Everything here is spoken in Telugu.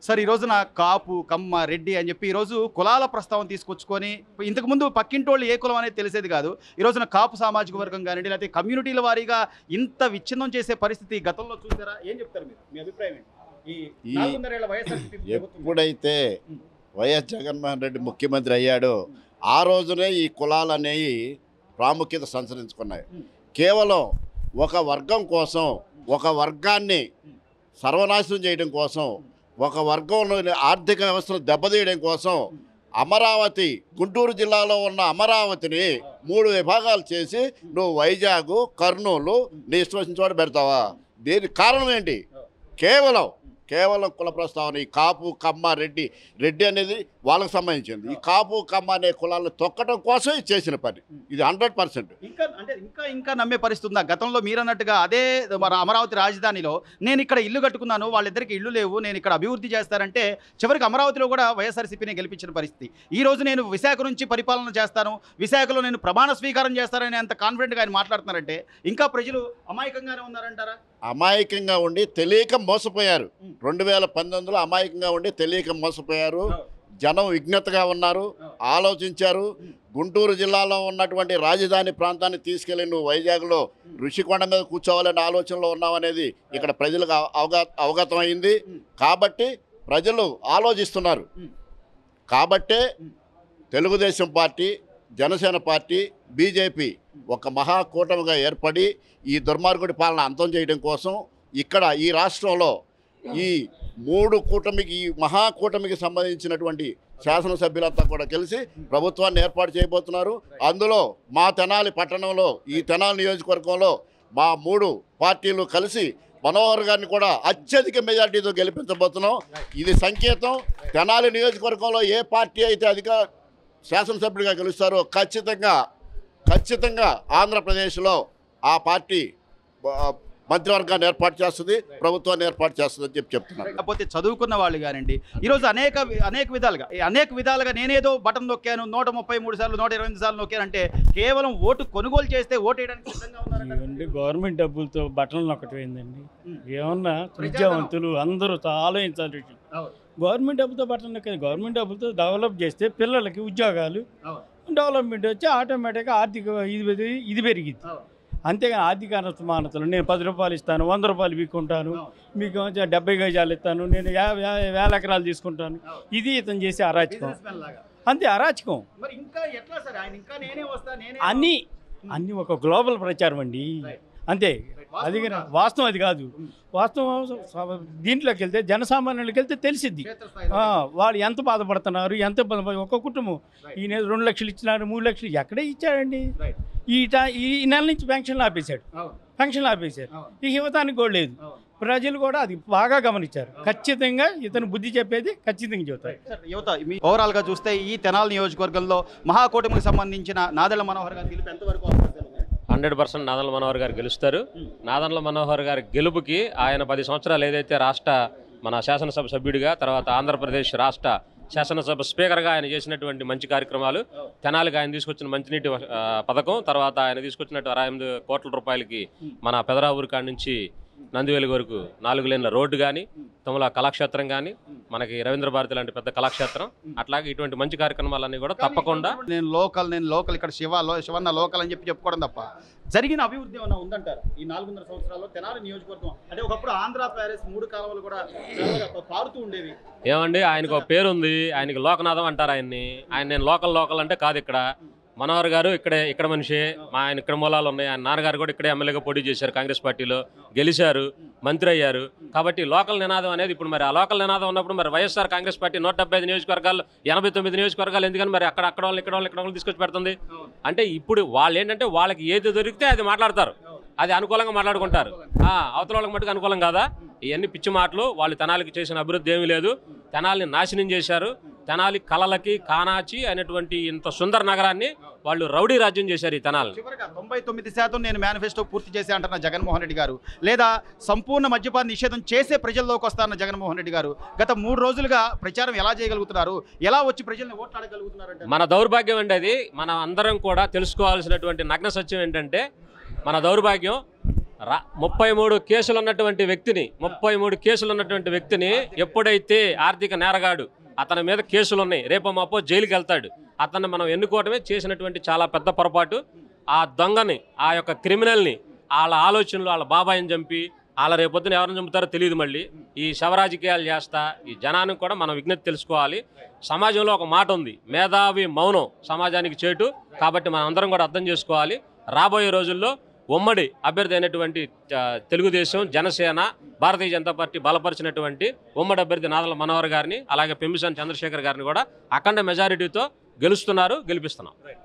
సార్ ఈ రోజున కాపు కమ్మ రెడ్డి అని చెప్పి ఈరోజు కులాల ప్రస్తావన తీసుకొచ్చుకొని ఇంతకుముందు పక్కింటోళ్ళు ఏ కులం అనేది తెలిసేది కాదు ఈ రోజున కాపు సామాజిక వర్గం కానివ్వండి లేకపోతే కమ్యూనిటీల వారీగా ఇంత విచ్ఛిన్నం చేసే పరిస్థితి గతంలో చూసారా ఏం చెప్తారు మీరు మీ అభిప్రాయం ఏంటి ఈ ఈ- నాలుగున్నరేళ్ల వైఎస్ఆర్సీపీ ప్రభుత్వం ఎప్పుడైతే వైఎస్ జగన్మోహన్ రెడ్డి ముఖ్యమంత్రి అయ్యాడో ఆ రోజునే ఈ కులాలు అనేవి ప్రాముఖ్యత సంతరించుకున్నాయి కేవలం ఒక వర్గం కోసం ఒక వర్గాన్ని సర్వనాశనం చేయడం కోసం ఒక వర్గంలోని ఆర్థిక వ్యవస్థను దెబ్బతీయడం కోసం అమరావతి గుంటూరు జిల్లాలో ఉన్న అమరావతిని మూడు విభాగాలు చేసి నువ్వు వైజాగ్ కర్నూలు నీ ఇష్టం వచ్చిన చోట పెడతావా దీనికి కారణం ఏంటి కేవలం కేవలం కుల ప్రస్తావన ఈ కాపు కమ్మ రెడ్డి రెడ్డి అనేది వాళ్ళకి సంబంధించింది ఈ కాపు కమ్మ అనే కులాలను తొక్కడం కోసం ఇది చేసిన పని ఇది హండ్రెడ్ పర్సెంట్ ఇంకా అంటే ఇంకా ఇంకా నమ్మే పరిస్థితి ఉందా గతంలో మీరు అన్నట్టుగా అదే మన అమరావతి రాజధానిలో నేను ఇక్కడ ఇల్లు కట్టుకున్నాను వాళ్ళిద్దరికి ఇల్లు లేవు నేను ఇక్కడ అభివృద్ధి చేస్తారంటే చివరికి అమరావతిలో కూడా వైఎస్ఆర్సీపీని గెలిపించిన పరిస్థితి ఈ రోజు నేను విశాఖ నుంచి పరిపాలన చేస్తాను విశాఖలో నేను ప్రమాణ స్వీకారం చేస్తానని అంత కాన్ఫిడెంట్గా ఆయన మాట్లాడుతున్నారంటే ఇంకా ప్రజలు అమాయకంగానే ఉన్నారంటారా అమాయకంగా ఉండి తెలియక మోసపోయారు రెండు వేల పంతొమ్మిదిలో అమాయకంగా ఉండి తెలియక మోసపోయారు జనం విజ్ఞతగా ఉన్నారు ఆలోచించారు గుంటూరు జిల్లాలో ఉన్నటువంటి రాజధాని ప్రాంతాన్ని తీసుకెళ్లి నువ్వు వైజాగ్లో ఋషికొండ మీద కూర్చోవాలనే ఆలోచనలో ఉన్నావు అనేది ఇక్కడ ప్రజలకు అవ- అవగా అవగతం అయింది కాబట్టి ప్రజలు ఆలోచిస్తున్నారు కాబట్టే Telugu Desam party Janasena party BJP ఒక మహాకూటమిగా ఏర్పడి ఈ దుర్మార్గుడి పాలన అంతం చేయడం కోసం ఇక్కడ ఈ రాష్ట్రంలో ఈ మూడు కూటమికి ఈ మహాకూటమికి సంబంధించినటువంటి శాసనసభ్యులంతా కూడా కలిసి ప్రభుత్వాన్ని ఏర్పాటు చేయబోతున్నారు అందులో మా తెనాలి పట్టణంలో ఈ తెనాలి నియోజకవర్గంలో మా మూడు పార్టీలు కలిసి మనోహర్ గారిని కూడా అత్యధిక మెజార్టీతో గెలిపించబోతున్నాం ఇది సంకేతం తెనాలి నియోజకవర్గంలో ఏ పార్టీ అయితే అధిక శాసనసభ్యుడిగా గెలుస్తారో ఖచ్చితంగా ఖచ్చితంగా ఆంధ్రప్రదేశ్లో ఆ పార్టీ ఆ, మంత్రివర్గాన్ని ఏర్పాటు చేస్తుంది ప్రభుత్వాన్ని ఏర్పాటు చేస్తుంది అని చెప్పి చెప్తున్నారు లేకపోతే చదువుకున్న వాళ్ళు కానివ్వండి ఈరోజు అనేక వి- అనేక విధాలుగా ఈ అనేక విధాలుగా నేనేదో బటన్ నొక్కాను నూట ముప్పై మూడు సార్లు నూట ఇరవై ఎనిమిది సార్లు నొక్కానంటే కేవలం ఓటు కొనుగోలు చేస్తే ఓటు వేయడానికి సిద్ధంగా ఉన్నారంట ఇవ్వండి గవర్నమెంట్ డబ్బులతో బట్టలు ఒకటి పోయిందండి ఉం. ఏమన్నా విద్యావంతులు అందరూ ఆలోచించాలి విషయం అవును. గవర్నమెంట్ డబ్బులతో బట్టలు నొక్కేది గవర్నమెంట్ డబ్బులతో డెవలప్ చేస్తే పిల్లలకి ఉద్యోగాలు అవును. డెవలప్మెంట్ వచ్చి ఆటోమేటిక్గా ఆర్థిక ఇది పెరిగి- ఇది పెరిగింది అవును. అంతేగాని ఆర్థిక అసమానతలు నేను పది రూపాయలు ఇస్తాను వంద రూపాయలు వీక్కుంటాను అవును. మీకు వచ్చి డెబ్బై గజాలు ఇస్తాను నేను యా- యా- వేల ఎకరాలు తీసుకుంటాను అవును. ఇది ఇతను చేసే అరాచకం బిజినెస్ మ్యాన్ లాగా అంతే అరాచకం మరి ఇంకా ఎట్లా సార్ ఆయన ఇంకా నేనే వస్తా నేనే అన్నీ అన్నీ ఒక గ్లోబల్ ప్రచారం అండి Right. అంతే వాస్తవం అది కాదు. వాస్తవం అది కాదు ఉం. వాస్తవం స- దీంట్లోకి వెళ్తే జనసామాన్యులకి వెళ్తే తెలిసిద్ది క్షేత్రస్థాయిలో ఆ, వాళ్ళు ఎంత బాధపడుతున్నారు ఎంత ఇబ్బంది పడు- ఒక కుటుంబం Right. ఈయన రెండు లక్షలు ఇచ్చినారు మూడు లక్షలు ఎక్కడే ఇచ్చాడండి Right. ఈ టా- ఈ నెల నుంచి పెన్షన్లు ఆపేశాడు అవును. పెన్షన్లు ఆపేశారు అవును. ఈ యువతానికి కూడా లేదు అవును. ప్రజలు కూడా అది బాగా గమనించారు ఖచ్చితంగా ఇతను బుద్ధి చెప్పేది ఖచ్చితంగా చెబుతారు సార్, యువత మీ ఓవరాల్ గా చూస్తే ఈ తెనాలి నియోజకవర్గంలో మహాకూటమికి సంబంధించిన నాదెళ్ల మనోహర్ గారి గెలుపు ఎంతవరకు అవకాశాలు ఉన్నాయి? హండ్రెడ్ పర్సెంట్ నాదన్ల మనోహర్ గారు గెలుస్తారు నాదన్ల మనోహర్ గారి గెలుపుకి ఆయన పది సంవత్సరాలు ఏదైతే రాష్ట్ర మన శాసనసభ సభ్యుడిగా తర్వాత ఆంధ్రప్రదేశ్ రాష్ట్ర శాసనసభ స్పీకర్గా ఆయన చేసినటువంటి మంచి కార్యక్రమాలు తెనాలికి ఆయన తీసుకొచ్చిన మంచినీటి ఆ, పథకం తర్వాత ఆయన తీసుకొచ్చినట్టు అరవై ఎనిమిది కోట్ల రూపాయలకి మన పెదరావూరు కాడి నుంచి నందివేలి వరకు నాలుగు లేన్ల రోడ్డు కానీ తమల కళాక్షేత్రం కానీ మనకి రవీంద్ర భారతి లాంటి పెద్ద కళాక్షేత్రం అట్లాగే ఇటువంటి మంచి కార్యక్రమాలన్నీ కూడా తప్పకుండా నేను లోకల్ నేను లోకల్ ఇక్కడ శివ లో- శివన్న లోకల్ అని చెప్పి చెప్పుకోవడం తప్ప జరిగిన అభివృద్ధి ఏమైనా ఉందంటారు ఈ నాలుగున్నర సంవత్సరాల్లో తెనాలి నియోజకవర్గం అంటే ఒకప్పుడు ఆంధ్ర ప్యారిస్ మూడు కాలువలు కూడా చాలా పారుతూ ఉండేవి ఏమండి ఆయనకు ఒక పేరు ఉంది ఆయనకి లోకనాథం అంటారు ఆయన్ని ఆయన నేను లోకల్ లోకల్ అంటే కాదు ఇక్కడ మనోహర్ గారు ఇక్కడే ఇక్కడ మనిషి మా ఆయన ఇక్కడ మూలాలు ఉన్నాయి ఆయన నాన్నగారు కూడా ఇక్కడే ఎమ్మెల్యేగా పోటీ చేశారు కాంగ్రెస్ పార్టీలో గెలిచారు మంత్రి అయ్యారు కాబట్టి లోకల్ నినాదం అనేది ఇప్పుడు మరి ఆ లోకల్ నినాదం ఉన్నప్పుడు మరి వైఎస్ఆర్ కాంగ్రెస్ పార్టీ నూట డెబ్బై ఐదు నియోజకవర్గాలు ఎనభై తొమ్మిది నియోజకవర్గాలు ఎందుకని మరి అక్కడ అక్కడ వాళ్ళు ఇక్కడ వాళ్ళు ఇక్కడ వాళ్ళు తీసుకొచ్చి పెడుతుంది అంటే ఇప్పుడు వాళ్ళు ఏంటంటే వాళ్ళకి ఏది దొరికితే అది మాట్లాడతారు అది అనుకూలంగా మాట్లాడుకుంటారు ఆ, అవతల వాళ్ళకి మటుకు అనుకూలం కాదా ఇవన్నీ పిచ్చి మాటలు వాళ్ళు తెనాలికి చేసిన అభివృద్ధి ఏమీ లేదు తెనాలిని నాశనం చేశారు తెనాలి కళలకి కానాచి అనేటువంటి ఇంత సుందర నగరాన్ని వాళ్ళు రౌడీ రాజ్యం చేశారు ఈ తెనాలిని చివరిగా తొంభై తొమ్మిది శాతం నేను మేనిఫెస్టో పూర్తి చేసి అంటున్న జగన్మోహన్ రెడ్డి గారు లేదా సంపూర్ణ మద్యపాన నిషేధం చేసే ప్రజల్లోకి వస్తారన్న జగన్మోహన్ రెడ్డి గారు గత మూడు రోజులుగా ప్రచారం ఎలా చేయగలుగుతున్నారు ఎలా వచ్చి ప్రజల్ని ఓట్లాడగలుగుతున్నారంటే మన దౌర్భాగ్యం అండి అది మనం అందరం కూడా తెలుసుకోవాల్సినటువంటి నగ్న సత్యం ఏంటంటే మన దౌర్భాగ్యం రా ముప్పై మూడు కేసులు ఉన్నటువంటి వ్యక్తిని ముప్పై మూడు కేసులు ఉన్నటువంటి వ్యక్తిని ఎప్పుడైతే ఆర్థిక నేరగాడు అతని మీద కేసులు ఉన్నాయి రేపు మాపో జైలుకి వెళ్తాడు అతన్ని మనం ఎన్నుకోవడమే చేసినటువంటి చాలా పెద్ద పొరపాటు ఆ దొంగని ఆ యొక్క క్రిమినల్ని వాళ్ళ ఆలోచనలు వాళ్ళ బాబాయిని చంపి వాళ్ళ రేపొద్దున ఎవరిని చంపుతారో తెలియదు మళ్ళీ ఈ శవరాజకీయాలు చేస్తా ఈ జనానికి కూడా మనం విజ్ఞప్తి తెలుసుకోవాలి సమాజంలో ఒక మాట ఉంది మేధావి మౌనం సమాజానికి చేటు కాబట్టి మనం అందరం కూడా అర్థం చేసుకోవాలి రాబోయే రోజుల్లో ఉమ్మడి అభ్యర్థి అయినటువంటి ఆ, తెలుగుదేశం జనసేన భారతీయ జనతా పార్టీ బలపరిచినటువంటి ఉమ్మడి అభ్యర్థి నాదల మనోహర్ గారిని అలాగే పెంబిసాని చంద్రశేఖర్ గారిని కూడా అఖండ మెజారిటీతో గెలుస్తున్నారు గెలిపిస్తున్నాం